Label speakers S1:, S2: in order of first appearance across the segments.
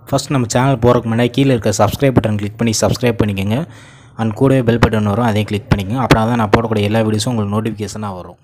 S1: first நம்ம channel போகிறதுக்கு முன்னாடி கீழே இருக்க சப்ஸ்கிரைப் பட்டன் கிளிக் பண்ணி சப்ஸ்கிரைப் பண்ணிக்கோங்க அண்ட் கூடவே பெல் பட்டன் வரும் அதையும் கிளிக் பண்ணிக்கோங்க அப்படின்னா தான் நான் போடக்கூடிய எல்லா வீடியோஸும் உங்களுக்கு நோட்டிஃபிகேஷனாக வரும்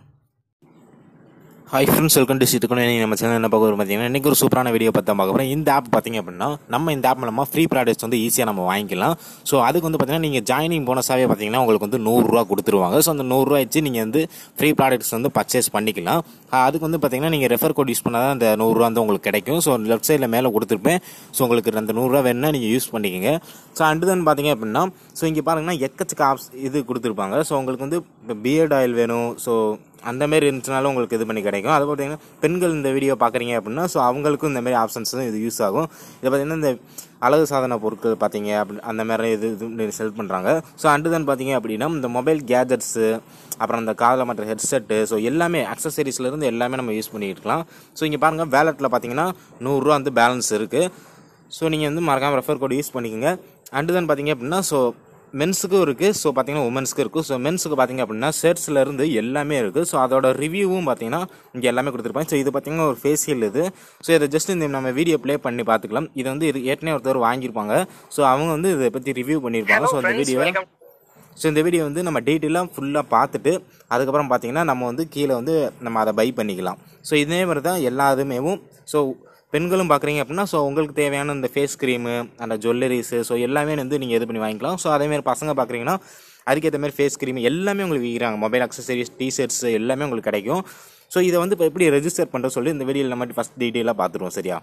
S1: ஹாய் ஃப்ரெண்ட்ஸ் வெல்கம் டு சித்துக்கணும் நம்ம சேனல் என்ன பார்க்க வரும் பார்த்தீங்கன்னா இன்றைக்கி ஒரு சூப்பரான வீடியோ பார்த்து தான் பார்க்க போகிறோம் இந்த ஆப் பார்த்தீங்க அப்படின்னா நம்ம இந்த ஆப் மூலமாக ஃப்ரீ ப்ராடக்ட்ஸ் வந்து ஈஸியாக நம்ம வாங்கிக்கலாம் ஸோ அதுக்கு வந்து பார்த்தீங்கன்னா நீங்கள் ஜாயினிங் போனஸாகவே பார்த்தீங்கன்னா உங்களுக்கு வந்து நூறுரூவா கொடுத்துருவாங்க ஸோ அந்த நூறுரூவா வச்சு நீங்கள் வந்து ஃப்ரீ ப்ராடக்ட்ஸ் வந்து பர்ச்சேஸ் பண்ணிக்கலாம் ஆஹ் அதுக்கு வந்து பார்த்தீங்கன்னா நீங்கள் ரெஃபர் கோட் யூஸ் பண்ணால் தான் அந்த நூறுரூவா வந்து உங்களுக்கு கிடைக்கும் ஸோ லெஃப்ட் சைடில் மேலே கொடுத்துருப்பேன் ஸோ உங்களுக்கு அந்த நூறுரூவா வேணுன்னா நீங்கள் யூஸ் பண்ணிக்கோங்க ஸோ அண்டு தென் பார்த்தீங்க அப்படின்னா ஸோ இங்கே பாருங்கன்னா எக்கச்சக்க ஆப்ஸ் இது கொடுத்துருப்பாங்க ஸோ உங்களுக்கு வந்து இப்போ பியர்ட் ஆயில் வேணும் ஸோ அந்த மாதிரி இருந்துச்சுனாலும் உங்களுக்கு இது பண்ணி கிடைக்கும் அது பார்த்தீங்கன்னா பெண்கள் இந்த வீடியோ பார்க்குறீங்க அப்படின்னா ஸோ அவங்களுக்கும் இந்த மாதிரி ஆப்ஷன்ஸ் தான் இது யூஸ் ஆகும் இது பார்த்தீங்கன்னா இந்த அழகு சாதன பொருட்கள் பார்த்தீங்க அப்படி அந்த மாதிரி இது இது செல் பண்ணுறாங்க ஸோ அண்டு தென் பார்த்தீங்க அப்படின்னா இந்த மொபைல் கேஜெட்ஸு அப்புறம் இந்த காதில் மற்ற ஹெட்செட்டு ஸோ எல்லாமே அக்சசரிஸ்லேருந்து எல்லாமே நம்ம யூஸ் பண்ணிட்டு இருக்கலாம் ஸோ இங்கே பாருங்கள் வேலெட்டில் பார்த்தீங்கன்னா நூறுரூவா வந்து பேலன்ஸ் இருக்குது ஸோ நீங்கள் வந்து மறக்காமல் ரெஃபர் கோட் யூஸ் பண்ணிக்கோங்க அண்டு தென் பார்த்தீங்க அப்படின்னா ஸோ மென்ஸுக்கும் இருக்குது ஸோ பார்த்தீங்கன்னா உமன்ஸ்க்கு இருக்குது ஸோ மென்ஸுக்கு பார்த்தீங்க அப்படின்னா ஷர்ட்ஸ்ல இருந்து எல்லாமே இருக்குது ஸோ அதோட ரிவ்யூவும் பார்த்தீங்கன்னா இங்கே எல்லாமே கொடுத்துருப்பாங்க ஸோ இது பார்த்தீங்கன்னா ஒரு ஃபேஷியல் இது ஸோ இதை ஜஸ்ட் இந்த நம்ம வீடியோ ப்ளே பண்ணி பார்த்துக்கலாம் இது வந்து இது ஏற்கனவே ஒருத்தர் வாங்கியிருப்பாங்க ஸோ அவங்க வந்து இதை பற்றி ரிவ்யூ பண்ணியிருப்பாங்க ஸோ இந்த வீடியோ ஸோ இந்த வீடியோ வந்து நம்ம டீட்டெயிலாக ஃபுல்லாக பார்த்துட்டு அதுக்கப்புறம் பார்த்தீங்கன்னா நம்ம வந்து கீழே வந்து நம்ம அதை பை பண்ணிக்கலாம் ஸோ இதே மாதிரி தான் எல்லா இதுமேவும் ஸோ பெண்களும் பார்க்குறீங்க அப்படின்னா ஸோ உங்களுக்கு தேவையான இந்த ஃபேஸ் க்ரீமு அந்த ஜுவல்லரிஸு ஸோ எல்லாமே வந்து நீங்கள் இது பண்ணி வாங்கிக்கலாம் ஸோ அதேமாதிரி பசங்க பார்க்குறீங்கன்னா அதுக்கேற்ற மாதிரி ஃபேஸ் க்ரீம் எல்லாமே உங்களுக்கு விற்கிறாங்க மொபைல் அக்சசரிஸ் டிஷர்ட்ஸ் எல்லாமே உங்களுக்கு கிடைக்கும் ஸோ இதை வந்து இப்போ எப்படி ரெஜிஸ்டர் பண்ணுறது சொல்லி இந்த வீடியோவில் நம்ம ஃபஸ்ட் டீட்டெயிலாக பார்த்துருவோம் சரியா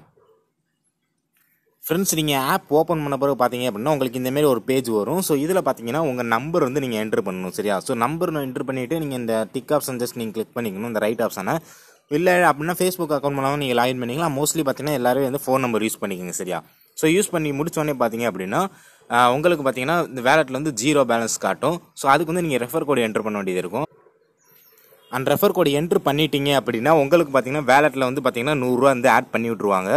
S1: ஃப்ரெண்ட்ஸ் நீங்கள் ஆப் ஓப்பன் பண்ண பிறகு பார்த்தீங்க அப்படின்னா உங்களுக்கு இந்தமாரி ஒரு பேஜ் வரும் ஸோ இதில் பார்த்தீங்கன்னா உங்கள் நம்பர் வந்து நீங்கள் என்ட்ரு பண்ணணும் சரியா ஸோ நம்பர் என்ட்ரு பண்ணிவிட்டு நீங்கள் இந்த டிக் ஆப்ஷன் ஜஸ்ட் நீங்கள் கிளிக் பண்ணிக்கணும் இந்த ரைட் ஆப்ஷனை இல்லை அப்படின்னா ஃபேஸ்புக் அக்கௌண்ட் மூலமாக நீங்கள் லாகின் பண்ணிக்கலாம் மோஸ்ட்லி பார்த்தீங்கன்னா எல்லாரும் வந்து ஃபோன் நம்பர் யூஸ் பண்ணிக்கோங்க சரியா ஸோ யூஸ் பண்ணி முடிச்சோடனே பார்த்தீங்க அப்படின்னா ஆஹ், உங்களுக்கு பார்த்தீங்கன்னா இந்த வேலெட்டில் வந்து ஜீரோ பேலன்ஸ் காட்டும் ஸோ அதுக்கு வந்து நீங்கள் ரெஃபர் கோடு என்ட்ரு பண்ண வேண்டியது இருக்கும் அந்த ரெஃபர் கோடு என்ட்ரு பண்ணிட்டீங்க அப்படின்னா உங்களுக்கு பார்த்தீங்கன்னா வேலெட்டில் வந்து பார்த்தீங்கன்னா நூறுரூவா வந்து ஆட் பண்ணி விட்ருவாங்க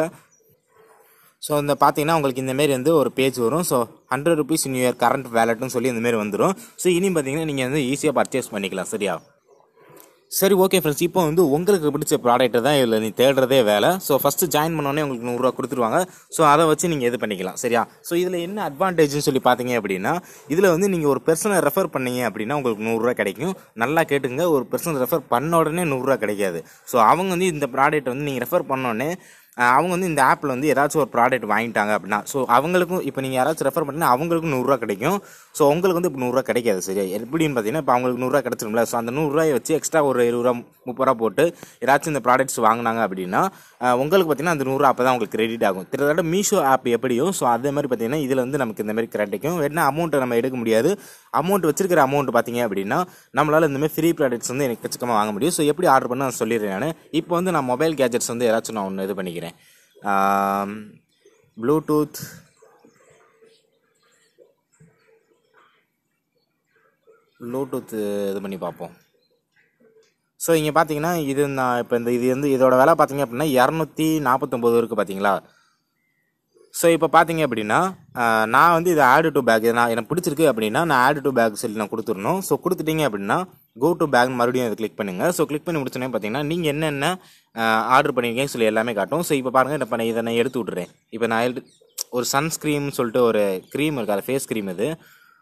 S1: ஸோ இந்த பார்த்தீங்கன்னா உங்களுக்கு இந்தமாரி வந்து ஒரு பேஜ் வரும் so hundred rupees in your current வேலெட்னு சொல்லி இந்தமாரி வந்துடும் ஸோ இனி பார்த்தீங்கன்னா நீங்கள் வந்து ஈஸியாக பர்ச்சேஸ் பண்ணிக்கலாம் சரியா சரி ஓகே ஃப்ரெண்ட்ஸ் இப்போ வந்து உங்களுக்கு பிடிச்ச ப்ராடக்ட்டை தான் இதில் நீ தேடுறதே வேலை ஸோ ஃபஸ்ட்டு ஜாயின் பண்ணோடனே உங்களுக்கு நூறுரூவா கொடுத்துருவாங்க ஸோ அதை வச்சு நீங்கள் இது பண்ணிக்கலாம் சரியா ஸோ இதில் என்ன அட்வான்டேஜ்னு சொல்லி பார்த்தீங்க அப்படின்னா இதில் வந்து நீங்கள் ஒரு பர்சனை ரெஃபர் பண்ணீங்க அப்படின்னா உங்களுக்கு நூறுரூவா கிடைக்கும் நல்லா கேட்டுங்க ஒரு பர்சன் ரெஃபர் பண்ண உடனே நூறுரூவா கிடைக்காது ஸோ அவங்க வந்து இந்த ப்ராடக்ட் வந்து நீங்கள் ரெஃபர் பண்ண உடனே அஹ் அவங்க வந்து இந்த ஆப்பில் வந்து ஏதாச்சும் ஒரு ப்ராடக்ட் வாங்கிட்டாங்க அப்படின்னா ஸோ அவங்களுக்கும் இப்போ நீங்கள் யாராச்சும் ரெஃபர் பண்ணினா அவங்களுக்கும் நூறுரூவா கிடைக்கும் ஸோ உங்களுக்கு வந்து இப்போ நூறுரூவா கிடைக்காது சரியா எப்படின்னு பார்த்தீங்கன்னா இப்போ அவங்களுக்கு நூறுரூவா கிடச்சிரும்ல ஸோ அந்த நூறுரூவாயை வச்சு எக்ஸ்ட்ரா ஒரு இருபது ரூபா முப்பது ரூபா போட்டு ஏதாச்சும் இந்த ப்ராடக்ட்ஸ் வாங்கினாங்க அப்படின்னா அஹ் உங்களுக்கு பார்த்தீங்கன்னா அந்த நூறுரூவா அப்போ தான் உங்களுக்கு கிரெடிட் ஆகும் கிட்டத்தட்ட மீஷோ ஆப் எப்படியும் ஸோ அதே மாதிரி பார்த்தீங்கன்னா இதில் வந்து நமக்கு இந்த மாதிரி கிடைக்கும் என்ன அமௌண்ட்டை நம்ம எடுக்க முடியாது அமௌண்ட் வச்சிருக்கிற அமௌண்ட் பார்த்தீங்க அப்படின்னா நம்மளால் இந்த மாதிரி ஃப்ரீ ப்ராடக்ட்ஸ் வந்து எனக்கு எக்கச்சக்கமாக வாங்க முடியும் ஸோ எப்படி ஆர்டர் பண்ண நான் சொல்லிடுறேன் நான் இப்போ வந்து நான் மொபைல் கேஜெட்ஸ் வந்து ஏதாச்சும் நான் ஒன்று இது பண்ணிக்கிறேன் ப்ளூடூத் ப்ளூடூத் இது பண்ணி பார்ப்போம் ஸோ இங்கே பார்த்தீங்கன்னா இது நான் இப்போ இந்த இது வந்து இதோட விலை பார்த்தீங்க அப்படின்னா இரநூத்தி நாற்பத்தொம்போது இருக்குது பார்த்தீங்களா ஸோ இப்போ பார்த்தீங்க அப்படின்னா ஆஹ், நான் வந்து இது ஆடு டு பேக் நான் எனக்கு பிடிச்சிருக்கு அப்படின்னா நான் ஆடு டு பேக் சொல்லி நான் கொடுத்துடணும் ஸோ கொடுத்துட்டீங்க அப்படின்னா கோ டு பேக் மறுபடியும் அதை கிளிக் பண்ணுங்கள் ஸோ கிளிக் பண்ணி முடிச்சோன்னே பார்த்தீங்கன்னா நீங்கள் என்னென்ன ஆர்டர் பண்ணியிருக்கீங்கன்னு சொல்லி எல்லாமே காட்டும் ஸோ இப்போ பாருங்கள் இப்போ நான் இதை நான் எடுத்து விட்றேன் இப்போ நான் எடுத்து ஒரு சன்ஸ்க்ரீம் சொல்லிட்டு ஒரு க்ரீம் இருக்கு அது ஃபேஸ் க்ரீம் இது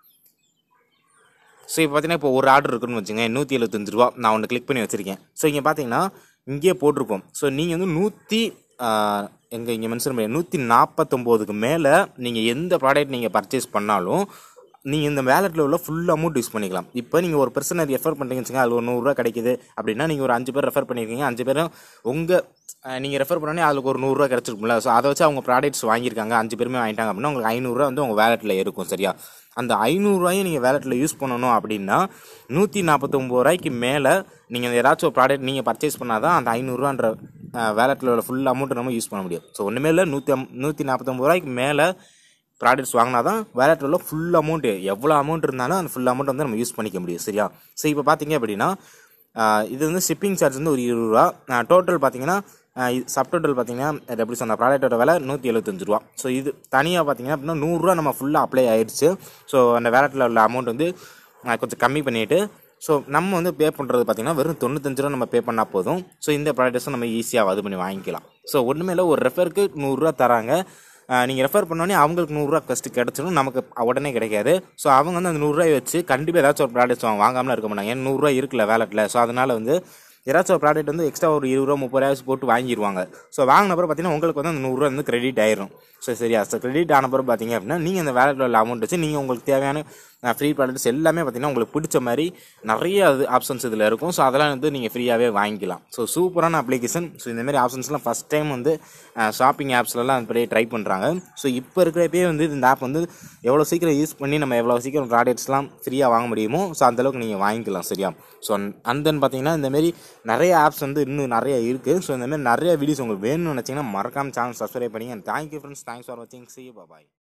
S1: ஸோ இப்போ பார்த்தீங்கன்னா இப்போ ஒரு ஆர்டர் இருக்குன்னு வச்சுங்க நூற்றி எழுபத்தஞ்சு ரூபா நான் ஒன்று கிளிக் பண்ணி வச்சுருக்கேன் ஸோ இங்கே பார்த்தீங்கன்னா இங்கேயே போட்டிருக்கோம் ஸோ நீங்கள் வந்து நூற்றி எங்கே இங்கே மென்ஷன் பண்ணி நூற்றி நாற்பத்தொம்போதுக்கு மேலே நீங்கள் எந்த ப்ராடக்ட் நீங்கள் பர்ச்சேஸ் பண்ணாலும் நீங்கள் இந்த வேலெட்டில் உள்ள ஃபுல் அமௌண்ட் யூஸ் பண்ணிக்கலாம் இப்போ நீங்கள் ஒரு பர்சனை ரெஃபர் பண்ணுறீங்கன்னு வச்சுங்க அது ஒரு நூறுரூவா கிடைக்குது அப்படின்னா நீங்கள் ஒரு அஞ்சு பேர் ரெஃபர் பண்ணியிருக்கீங்க அஞ்சு பேரும் உங்கள் நீங்கள் ரெஃபர் பண்ணோன்னே அதுக்கு ஒரு நூறுரூவா கிடச்சிருக்கும்ல ஸோ அதை வச்சு அவங்க ப்ராடக்ட்ஸ் வாங்கியிருக்காங்க அஞ்சு பேருமே வாங்கிட்டாங்க அப்படின்னா உங்களுக்கு ஐநூறுரூவா வந்து உங்கள் வேலெட்டில் இருக்கும் சரியா அந்த ஐநூறுரூவாயும் நீங்கள் வேலெட்டில் யூஸ் பண்ணணும் அப்படின்னா நூற்றி நாற்பத்தொம்பது ரூபாய்க்கு மேலே நீங்கள் ஏதாச்சும் ஒரு ப்ராடக்ட் நீங்கள் பர்ச்சேஸ் பண்ணால் தான் அந்த ஐநூறுரூவான்ற வேலெட்டில் உள்ள ஃபுல் அமௌண்ட்டை நம்ம யூஸ் பண்ண முடியும் ஸோ ஒன்றுமே இல்லை நூற்றி நூற்றி நாற்பத்தொம்பது ரூபாய்க்கு மேலே ப்ராடக்ட்ஸ் வாங்கினா தான் வேலெட்டில் உள்ள ஃபுல் அமௌண்ட் எவ்வளோ அமௌண்ட் இருந்தாலும் அந்த ஃபுல் அமௌண்ட் வந்து நம்ம யூஸ் பண்ணிக்க முடியும் சரியா ஸோ இப்போ பார்த்தீங்க அப்படின்னா ஆஹ் இது வந்து ஷிப்பிங் சார்ஜ் வந்து ஒரு இருபது ரூபா டோட்டல் பார்த்தீங்கன்னா சப்டோட்டல் பார்த்தீங்கன்னா அது எப்படி சொன்ன ப்ராடக்ட்டோட விலை நூற்றி எழுபத்தஞ்சு ரூபா ஸோ இது தனியாக பார்த்தீங்கன்னா அப்படின்னா நூறுரூவா நம்ம ஃபுல்லாக அப்ளை ஆயிடுச்சு ஸோ அந்த வேலெட்டில் உள்ள அமௌண்ட் வந்து ஆஹ் கொஞ்சம் கம்மி பண்ணிவிட்டு ஸோ நம்ம வந்து பே பண்ணுறது பார்த்தீங்கன்னா வெறும் தொண்ணூத்தஞ்சு ரூபா நம்ம பே பண்ணால் போதும் ஸோ இந்த ப்ராடக்ட்ஸும் நம்ம ஈஸியாக இது பண்ணி வாங்கிக்கலாம் ஸோ ஒன்றுமே இல்லை ஒரு ரெஃபருக்கு நூறுரூவா தராங்க நீங்கள் ரெஃபர் பண்ணோன்னே அவங்களுக்கு நூறுரூவா ஃபஸ்ட்டு கிடச்சிடும் நமக்கு உடனே கிடைக்காது ஸோ அவங்க வந்து அந்த நூறுரூவாய் வச்சு கண்டிப்பாக ஏதாச்சும் ஒரு ப்ராடக்ட்ஸ் வாங்க வாங்காமலாம் இருக்க மாட்டாங்க ஏன்னா நூறுரூவா இருக்குல்ல வேலெட்டில் ஸோ அதனால் வந்து ஏதாச்சும் ஒரு ப்ராடக்ட் வந்து எக்ஸ்ட்ரா ஒரு இருபது ரூபா முப்பது ரூபாய் போட்டு வாங்கிடுவாங்க ஸோ வாங்கின அப்புறம் பார்த்தீங்கன்னா உங்களுக்கு வந்து அந்த நூறுரூவா வந்து கிரெடிட் ஆயிரும் ஸோ சரியா ஸோ கிரெடிட் ஆன பிறகு பார்த்தீங்க அப்படின்னா நீங்கள் அந்த வேலெட்டில் உள்ள அமௌண்ட் வச்சு நீங்கள் உங்களுக்கு தேவையான ஃப்ரீ ப்ராடக்ட்ஸ் எல்லாமே பார்த்தீங்கன்னா உங்களுக்கு பிடிச்ச மாதிரி நிறைய அது ஆப்ஷன்ஸ் இதில் இருக்கும் ஸோ அதெல்லாம் வந்து நீங்கள் ஃப்ரீயாகவே வாங்கிக்கலாம் ஸோ சூப்பரான அப்ளிகேஷன் ஸோ இந்த மாதிரி ஆப்ஷன்ஸ்லாம் ஃபஸ்ட் டைம் வந்து ஷாப்பிங் ஆப்ஸ்லலாம் அப்படியே ட்ரை பண்ணுறாங்க ஸோ இப்போ இருக்கிறப்பே வந்து இந்த ஆப் வந்து எவ்வளோ சீக்கிரம் யூஸ் பண்ணி நம்ம எவ்வளோ சீக்கிரம் ப்ராடக்ட்ஸ்லாம் ஃப்ரீயாக வாங்க முடியுமோ ஸோ அந்தளவுக்கு நீங்கள் வாங்கிக்கலாம் சரியா ஸோ அண்ட் தென் பார்த்தீங்கன்னா இந்தமாரி நிறைய ஆப்ஸ் வந்து இன்னும் நிறைய இருக்குது ஸோ இந்தமாரி நிறைய வீடியோஸ் உங்களுக்கு வேணும்னு நினச்சிங்கன்னா மறக்காம சேனல் சப்ஸ்கிரைப் பண்ணிங்க தேங்க்யூ ஃப்ரெண்ட்ஸ் தேங்க்ஸ் ஃபார் வாட்சிங் சி பாய்